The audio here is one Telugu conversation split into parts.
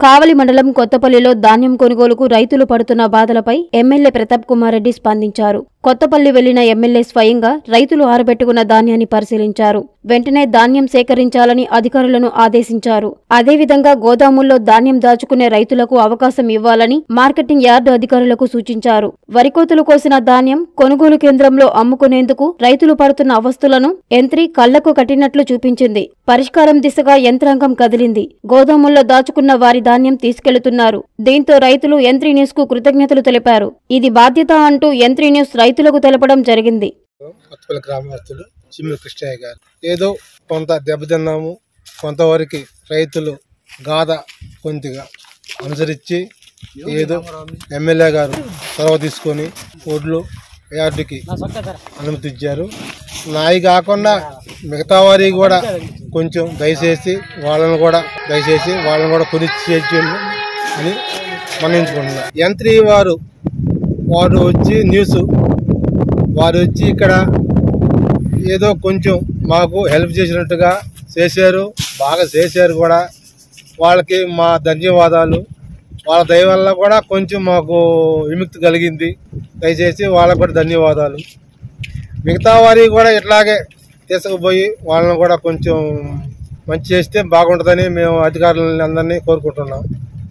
కావలి మండలం కొత్తపల్లిలో ధాన్యం కొనుగోలుకు రైతులు పడుతున్న బాధలపై ఎమ్మెల్యే ప్రతాప్ కుమార్ రెడ్డి స్పందించారు కొత్తపల్లి వెళ్లిన ఎమ్మెల్యే స్వయంగా రైతులు ఆరబెట్టుకున్న ధాన్యాన్ని పరిశీలించారు వెంటనే ధాన్యం సేకరించాలని అధికారులను ఆదేశించారు అదేవిధంగా గోదాముల్లో ధాన్యం దాచుకునే రైతులకు అవకాశం ఇవ్వాలని మార్కెటింగ్ యార్డు అధికారులకు సూచించారు వరికోతులు కోసిన ధాన్యం కొనుగోలు కేంద్రంలో అమ్ముకునేందుకు రైతులు పడుతున్న అవస్థలను యంత్రి కళ్లకు కట్టినట్లు చూపించింది పరిష్కారం దిశగా యంత్రాంగం కదిలింది గోదాముల్లో దాచుకున్న వారి ధాన్యం తీసుకెళ్తున్నారు దీంతో రైతులు యంత్రి న్యూస్ కు కృతజ్ఞతలు తెలిపారు ఇది బాధ్యత అంటూ యంత్రి న్యూస్ రైతులకు తెలపడం జరిగింది కొత్తపల్లి గ్రామస్తులు చిమ్మి కృష్ణయ్య గారు ఏదో కొంత దెబ్బతిన్నాము కొంతవరకు రైతులు గాథ కొద్దిగా అనుసరించి ఏదో ఎమ్మెల్యే గారు చొరవ తీసుకొని ఓట్లు యార్డుకి అనుమతి ఇచ్చారు నాయి కాకుండా మిగతా వారికి కూడా కొంచెం దయచేసి వాళ్ళని కూడా దయచేసి వాళ్ళని కూడా కొని చేయండి అని మన్నించుకుంటున్నారు యంత్రి వారు వారు వచ్చి న్యూస్ వారు వచ్చి ఇక్కడ ఏదో కొంచెం మాకు హెల్ప్ చేసినట్టుగా చేశారు బాగా చేశారు కూడా వాళ్ళకి మా ధన్యవాదాలు వాళ్ళ దయ వల్ల కూడా కొంచెం మాకు విముక్తి కలిగింది దయచేసి వాళ్ళకు కూడా ధన్యవాదాలు మిగతా వారికి కూడా ఇట్లాగే తీసుకుపోయి వాళ్ళని కూడా కొంచెం మంచి చేస్తే బాగుంటుందని మేము అధికారులని అందరినీ కోరుకుంటున్నాం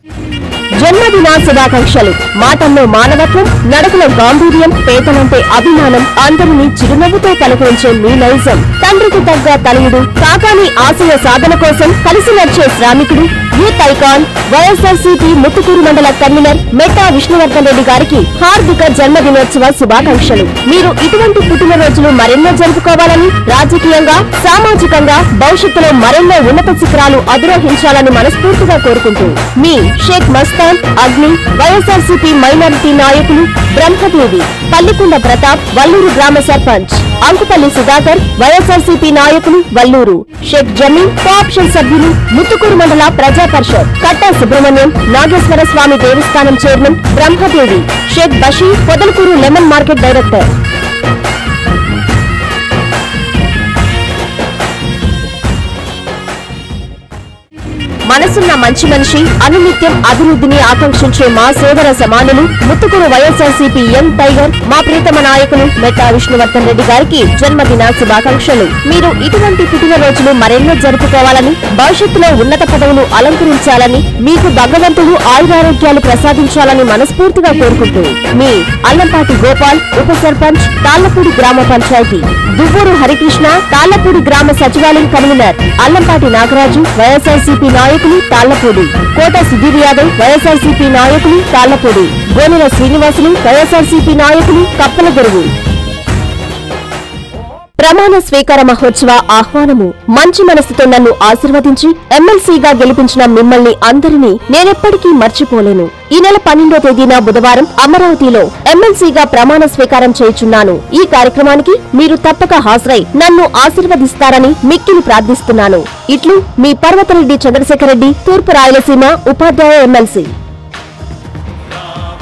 జన్మదిన శుభాకాంక్షలు మాటల్లో మానవత్వం నడకలో గాంభీర్యం పేదలంటే అభిమానం అందరినీ చిరునవ్వుతో పలకరించే మీ నైజం తండ్రికి తగ్గ తనయుడు కాకాని ఆశయ సాధన కోసం కలిసి నడిచే శ్రామికుడు యూత్ ఐకాన్ వైఎస్ఆర్సీపీ ముత్తుకూరు మండల కన్వీనర్ మెట్టా విష్ణువర్ధన్ రెడ్డి గారికి హార్దిక జన్మదినోత్సవ శుభాకాంక్షలు మీరు ఇటువంటి పుట్టినరోజులు మరెన్నో జరుపుకోవాలని రాజకీయంగా సామాజికంగా భవిష్యత్తులో మరెన్నో ఉన్నత శిఖరాలు అధిరోహించాలని మనస్ఫూర్తిగా కోరుకుంటూ మీ షేక్ మస్తాన్ అగ్ని వైఎస్ఆర్సీపీ మైనారిటీ నాయకులు బ్రహ్మదేవి పల్లికొండ ప్రతాప్ వల్లూరు గ్రామ సర్పంచ్ అంకుపల్లి సుధాకర్ వైఎస్ఆర్సీపీ నాయకులు వల్లూరు షేక్ జమీన్ కోఆప్షన్ సభ్యులు ముత్తుకూరు మండల ప్రజా పరిషత్ కట్టా Subrahmanyam Nageswara Swamy Devasthanam chairman Brahmadevi Sheikh Basheer Podalakur lemon market director మనసున్న మంచి మనిషి అనునిత్యం అభివృద్ధిని ఆకాంక్షించే మా సోదర సమానులు ముత్తుకూరు వైఎస్ఆర్సీపీ ఎం టైగర్ మా ప్రీతమ నాయకులు మెట్టా విష్ణువర్ధన్ రెడ్డి గారికి జన్మదిన శుభాకాంక్షలు మీరు ఇటువంటి పుట్టినరోజులు మరెన్నో జరుపుకోవాలని భవిష్యత్తులో ఉన్నత పదవులు అలంకరించాలని మీకు భగవంతుడు ఆయురారోగ్యాలు ప్రసాదించాలని మనస్ఫూర్తిగా కోరుకుంటూ మీ అల్లంపాటి గోపాల్ ఉప సర్పంచ్ తాళ్లపూడి గ్రామ పంచాయతీ దువ్వూరు హరికృష్ణ తాళ్లపూడి గ్రామ సచివాలయం కన్వీనర్ అల్లంపాటి నాగరాజు వైఎస్ఆర్సీపీ నాయకులు తాళ్లపూడి కోట సుధీర్ యాదవ్ వైఎస్ఆర్సీపీ నాయకులు తాళ్లపూడి గోనెల శ్రీనివాసులు వైఎస్ఆర్సీపీ నాయకులు కప్పల గురువు ప్రమాణ స్వీకార మహోత్సవ ఆహ్వానము మంచి మనసుతో నన్ను ఆశీర్వదించి ఎమ్మెల్సీగా గెలిపించిన మిమ్మల్ని అందరినీ నేనెప్పటికీ మర్చిపోలేను ఈ నెల పన్నెండో తేదీన బుధవారం అమరావతిలో ఎమ్మెల్సీగా ప్రమాణ స్వీకారం చేయుచున్నాను ఈ కార్యక్రమానికి మీరు తప్పక హాజరై నన్ను ఆశీర్వదిస్తారని మిక్కిలి ప్రార్థిస్తున్నాను ఇట్లు మీ పర్వతరెడ్డి చంద్రశేఖర్ రెడ్డి తూర్పు రాయలసీమ ఉపాధ్యాయ ఎమ్మెల్సీ